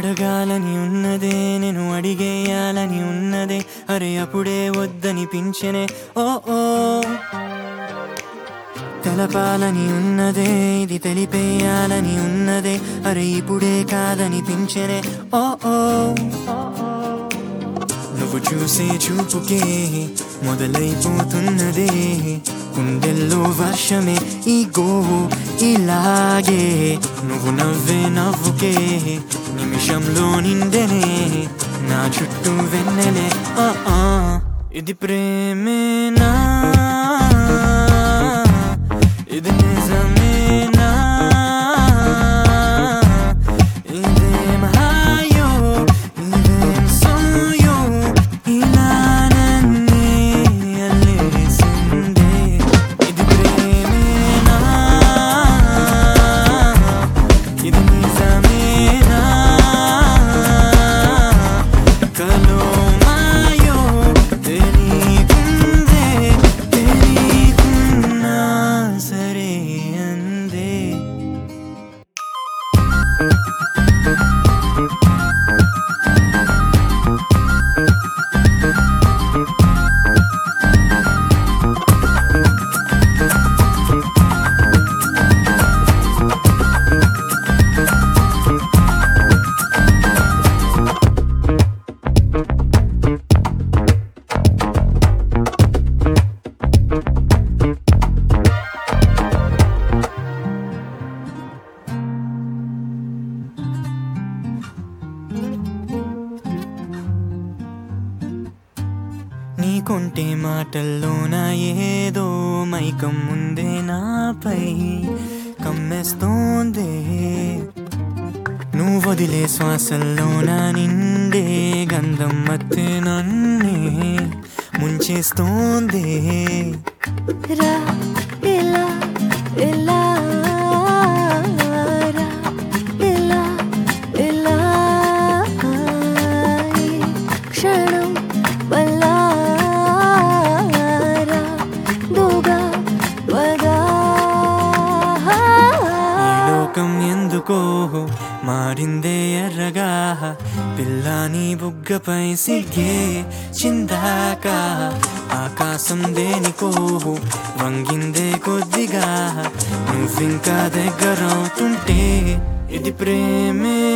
అడగాలని ఉన్నదే నేను అడిగేయాలని ఉన్నదే అరే అప్పుడే వద్దనిపించనే ఓ ఓ తెలపాలని ఉన్నదే ఇది తెలిపేయాలని ఉన్నదే అరే ఇప్పుడే కాదనిపించనే ఓ ఓ నువ్వు చూసే చూపుకే మొదలైపోతున్నదే గుండెల్లో వర్షమే ఈ గోవు ఇలాగే నువ్వు నవ్వే నవ్వుకే నిమిషంలో నిండెనే నా చుట్టూ వెన్నెలే ఆ ఆ ఇది ప్రేమేనా ఇది నిజమేనా ఇదేం హాయో ఇదేం సోయో ఇలా నన్నే అల్లేసిందే ఇది ప్రేమేనా ఇది నిజమేనా కలో మాయో తెలియకుందే తెలియకున్నా సరే అందే నీకుంటే మాటల్లోన ఏదో మైకం ముందే నాపై కమ్మేస్తోందే నువ్వు వదిలే శ్వాసల్లోన నిండే గంధం మత్తే నన్నే ముంచేస్తోందే రా ఇలా ఇలా రా ఇలా ఇలా ఈ క్షణం వల్లారా దుగా వదా ఈ లోకం ఎందుకో మారిందే ఎర్రగా పిల్లాని బుగ్గపై సిగ్గే చిందాక ఆకాశం దేనికో వంగిందే కొద్దిగా నువ్వింకా దగ్గరవుతుంటే ఇది ప్రేమే